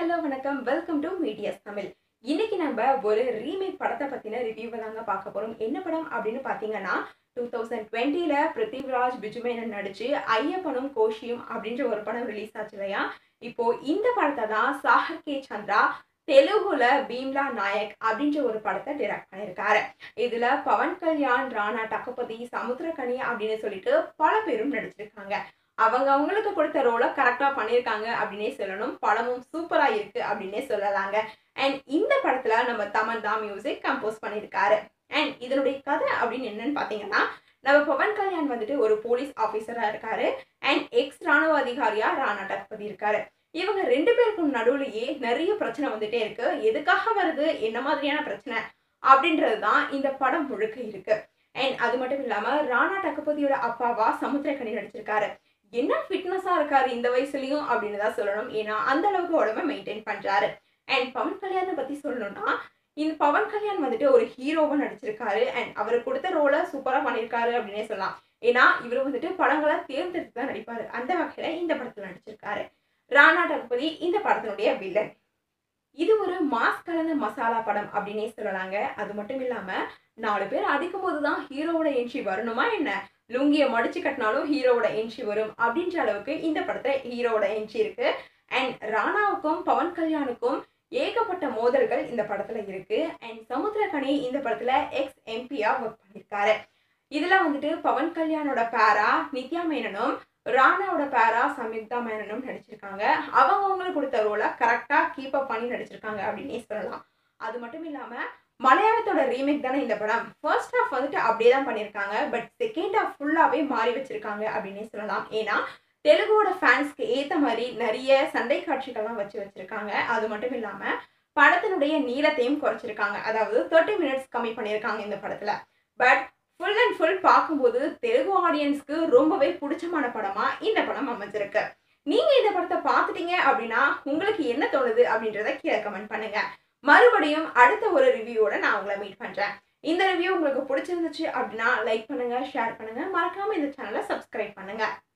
hello வணக்கம் welcome to medias Tamil இன்னைக்கு நம்ம ஒரு ரீமேக் படத்தை பத்தின ரிவ்யூவை தாங்க பார்க்க போறோம் என்ன படம் அப்படின்னு பாத்தீங்கன்னா டூ தௌசண்ட் டுவெண்ட்டில பிருத்திவிராஜ் பிஜுமேனன் நடிச்சு ஐயப்பனும் கோஷியும் அப்படின்ற ஒரு படம் ரிலீஸ் ஆச்சு இல்லையா இப்போ இந்த படத்தை தான் சாகர் கே சந்திரா தெலுங்குல பீம்லா நாயக் அப்படின்ற ஒரு படத்தை டிரெக்ட் பண்ணியிருக்காரு இதுல பவன் கல்யாண் ராணா டக்கபதி சமுத்திரகனி அப்படின்னு சொல்லிட்டு பல பேரும் நடிச்சிருக்காங்க அவங்க அவங்களுக்கு கொடுத்த ரோலை கரெக்டாக பண்ணியிருக்காங்க அப்படின்னே சொல்லணும் படமும் சூப்பராக இருக்கு அப்படின்னே சொல்லலாங்க அண்ட் இந்த படத்துல நம்ம தமன் தான் மியூசிக் கம்போஸ் பண்ணியிருக்காரு அண்ட் இதனுடைய கதை அப்படின்னு என்னன்னு பார்த்தீங்கன்னா நம்ம பவன் கல்யாண் வந்துட்டு ஒரு போலீஸ் ஆஃபீஸராக இருக்காரு அண்ட் எக்ஸ் ராணுவ அதிகாரியா ராணா டக்பதி இருக்காரு இவங்க ரெண்டு பேருக்கும் நடுவுலயே நிறைய பிரச்சனை வந்துட்டே இருக்கு எதுக்காக வருது என்ன மாதிரியான பிரச்சனை அப்படின்றது தான் இந்த படம் முழுக்க இருக்கு அண்ட் அது மட்டும் இல்லாம ராணா டக்கபதியோட அப்பாவா சமுத்திரக்கனி நடிச்சிருக்காரு என்ன ஃபிட்னஸா இருக்காரு இந்த வயசுலயும் அப்படின்னு தான் சொல்லணும் ஏன்னா அந்த அளவுக்கு உடம்ப மெயின்டைன் பண்றாரு அண்ட் பவன் கல்யாணை பத்தி சொல்லணும்னா இந்த பவன் கல்யாண் வந்துட்டு ஒரு ஹீரோவா நடிச்சிருக்காரு அண்ட் அவர் கொடுத்த ரோலை சூப்பரா பண்ணியிருக்காரு அப்படின்னே சொல்லலாம் ஏன்னா இவர் வந்துட்டு படங்களை தேர்ந்தெடுத்து தான் நடிப்பாரு அந்த வகையில இந்த படத்துல நடிச்சிருக்காரு ராணா டக்பதி இந்த படத்தினுடைய வில்லன் இது ஒரு மாஸ் கலந்த மசாலா படம் அப்படின்னே சொல்லலாங்க அது மட்டும் இல்லாம நாலு பேர் அடிக்கும் போதுதான் ஹீரோவோட என்ட்ரி வரணுமா என்ன லுங்கியை மடிச்சு கட்டினாலும் ஹீரோவோட என்ட்ரி வரும் அப்படின்ற அளவுக்கு இந்த படத்துல ஹீரோவோட என்ட்ரி இருக்கு அண்ட் ராணாவுக்கும் பவன் கல்யாணுக்கும் ஏகப்பட்ட மோதல்கள் இந்த படத்துல இருக்கு அண்ட் சமுத்திரகனி இந்த படத்துல எக்ஸ் எம்பியா ஒர்க் பண்ணியிருக்காரு இதுல வந்துட்டு பவன் கல்யாணோட பேரா நித்யா மேனனும் ராணாவோட பேரா சம்யுக்தா மேனனும் நடிச்சிருக்காங்க அவங்க அவங்களுக்கு கொடுத்த ரோலை கரெக்டா கீப் அப் பண்ணி நடிச்சிருக்காங்க அப்படின்னே சொல்லலாம் அது மட்டும் இல்லாம மலையாளத்தோட ரீமேக் தானே இந்த படம் ஃபர்ஸ்ட் ஹாஃப் வந்துட்டு அப்படியே தான் பண்ணியிருக்காங்க பட் செகண்ட் ஹாஃப் ஃபுல்லாகவே மாறி வச்சிருக்காங்க அப்படின்னே சொல்லலாம் ஏன்னா தெலுங்கோட ஃபேன்ஸ்க்கு ஏற்ற மாதிரி நிறைய சண்டை காட்சிகள்லாம் வச்சு வச்சிருக்காங்க அது மட்டும் இல்லாமல் படத்தினுடைய நீளத்தையும் குறைச்சிருக்காங்க அதாவது தேர்ட்டி மினிட்ஸ் கம்மி பண்ணியிருக்காங்க இந்த படத்தில் பட் ஃபுல் அண்ட் ஃபுல் பார்க்கும்போது தெலுங்கு ஆடியன்ஸ்க்கு ரொம்பவே பிடிச்சமான படமாக இந்த படம் அமைஞ்சிருக்கு நீங்கள் இந்த படத்தை பார்த்துட்டீங்க அப்படின்னா உங்களுக்கு என்ன தோணுது அப்படின்றத கீழே கமெண்ட் பண்ணுங்க மறுபடியும் அடுத்த ஒரு ரிவ்யூவோட நான் உங்களை மீட் பண்றேன் இந்த ரிவ்யூ உங்களுக்கு பிடிச்சிருந்துச்சு அப்படின்னா லைக் பண்ணுங்க ஷேர் பண்ணுங்க மறக்காம இந்த சேனலை சப்ஸ்கிரைப் பண்ணுங்க